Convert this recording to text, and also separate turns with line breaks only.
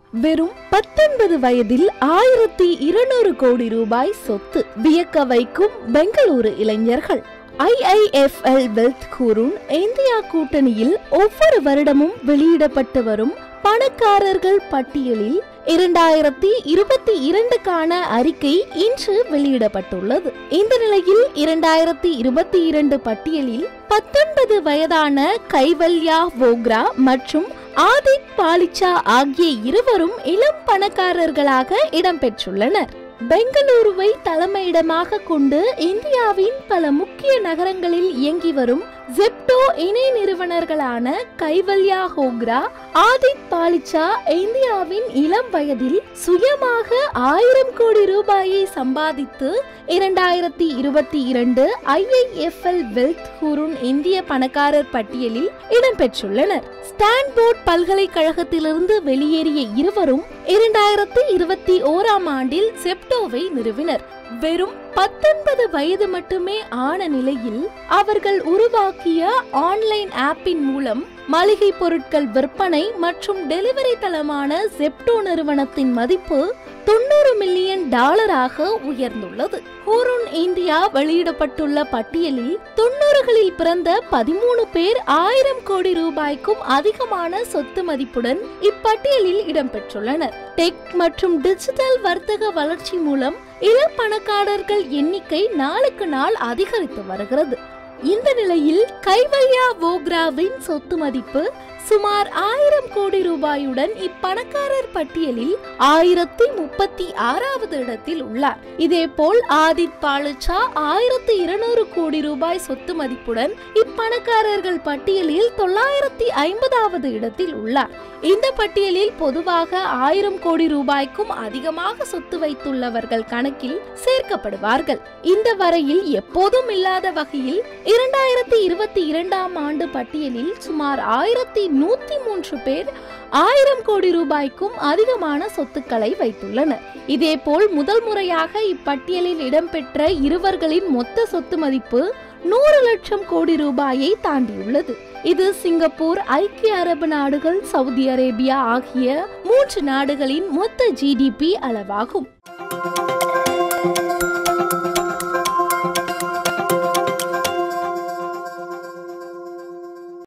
வெறும் பத்தொன்பது வயதில் ஆயிரத்தி இருநூறு கோடி ரூபாய் சொத்து வியக்க வைக்கும் பெங்களூரு இளைஞர்கள் ஐஐஎஃப்எல் வெல்த் கூறும் இந்தியா கூட்டணியில் ஒவ்வொரு வருடமும் வெளியிடப்பட்டு வரும் பணக்காரர்கள் பட்டியலில் இரண்டாயிரத்தி இருபத்தி இரண்டுக்கான அறிக்கை இன்று வெளியிடப்பட்டுள்ளது இந்த நிலையில் இரண்டாயிரத்தி இருபத்தி இரண்டு பட்டியலில் பத்தொன்பது வயதான கைவல்யா வோக்ரா மற்றும் ஆதித் பாலிச்சா ஆகிய இருவரும் இளம் பணக்காரர்களாக இடம்பெற்றுள்ளனர் பெங்களூருவை தலைமையிடமாக கொண்டு இந்தியாவின் பல முக்கிய நகரங்களில் இயங்கி வரும் ஜெப்டோ இணை நிறுவனர்களான கைவல்யா ஹோக்ரா ஆதித் பாலிச்சா இந்தியாவின் இளம் வயதில் சுயமாக ஆயிரம் கோடி ரூபாயை சம்பாதித்து இரண்டாயிரத்தி இருபத்தி இரண்டு ஐஐஎஃப்எல் வெல்த் ஹூருன் இந்திய பணக்காரர் பட்டியலில் இடம்பெற்றுள்ளனர் ஸ்டான்போர்ட் பல்கலைக்கழகத்திலிருந்து வெளியேறிய இருவரும் இரண்டாயிரத்தி இருபத்தி ஓராம் ஆண்டில் செப்டோவை நிறுவினர் வெறும் பத்தொன்பது வயது மட்டுமே ஆன நிலையில் அவர்கள் உருவாக்கிய ஆன்லைன் ஆப்பின் மூலம் மளிகை பொருட்கள் விற்பனை மற்றும் டெலிவரி தளமான செப்டோ நிறுவனத்தின் மதிப்பு தொண்ணூறு மில்லியன் டாலராக உயர்ந்துள்ளது ஹூருன் இந்தியா வெளியிடப்பட்டுள்ள பட்டியலில் தொண்ணூறுகளில் பிறந்த பதிமூணு பேர் ஆயிரம் கோடி ரூபாய்க்கும் அதிகமான சொத்து மதிப்புடன் இப்பட்டியலில் இடம்பெற்றுள்ளனர் டெக் மற்றும் டிஜிட்டல் வர்த்தக வளர்ச்சி மூலம் இள பணக்காரர்கள் எண்ணிக்கை நாளுக்கு நாள் அதிகரித்து வருகிறது இந்த நிலையில் கைவல்யா வோக்ராவின் சொத்து மதிப்பு சுமார் ஆயிரம் கோடி ரூபாயுடன் இப்பணக்காரர் பட்டியலில் ஆயிரத்தி முப்பத்தி ஆறாவது இடத்தில் உள்ளார் இதேபோல் ஆதித் பாலுச்சா ஆயிரத்தி இருநூறு கோடி ரூபாய் சொத்து மதிப்புடன் இப்பணக்காரர்கள் பட்டியலில் தொள்ளாயிரத்தி ஐம்பதாவது இடத்தில் உள்ளார் இந்த பட்டியலில் பொதுவாக ஆயிரம் கோடி ரூபாய்க்கும் அதிகமாக சொத்து வைத்துள்ளவர்கள் கணக்கில் சேர்க்கப்படுவார்கள் இந்த வரையில் எப்போதும் இல்லாத வகையில் இரண்டாயிரத்தி இருபத்தி இரண்டாம் ஆண்டு பட்டியலில் சுமார் ஆயிரத்தி நூத்தி மூன்று பேர் ஆயிரம் கோடி ரூபாய்க்கும் அதிகமான சொத்துக்களை வைத்துள்ளனர் இதேபோல் முதல் முறையாக இப்பட்டியலில் இடம்பெற்ற இருவர்களின் மொத்த சொத்து மதிப்பு நூறு லட்சம் கோடி ரூபாயை தாண்டியுள்ளது இது சிங்கப்பூர் ஐக்கிய அரபு நாடுகள் சவுதி அரேபியா ஆகிய மூன்று நாடுகளின் மொத்த ஜிடிபி அளவாகும்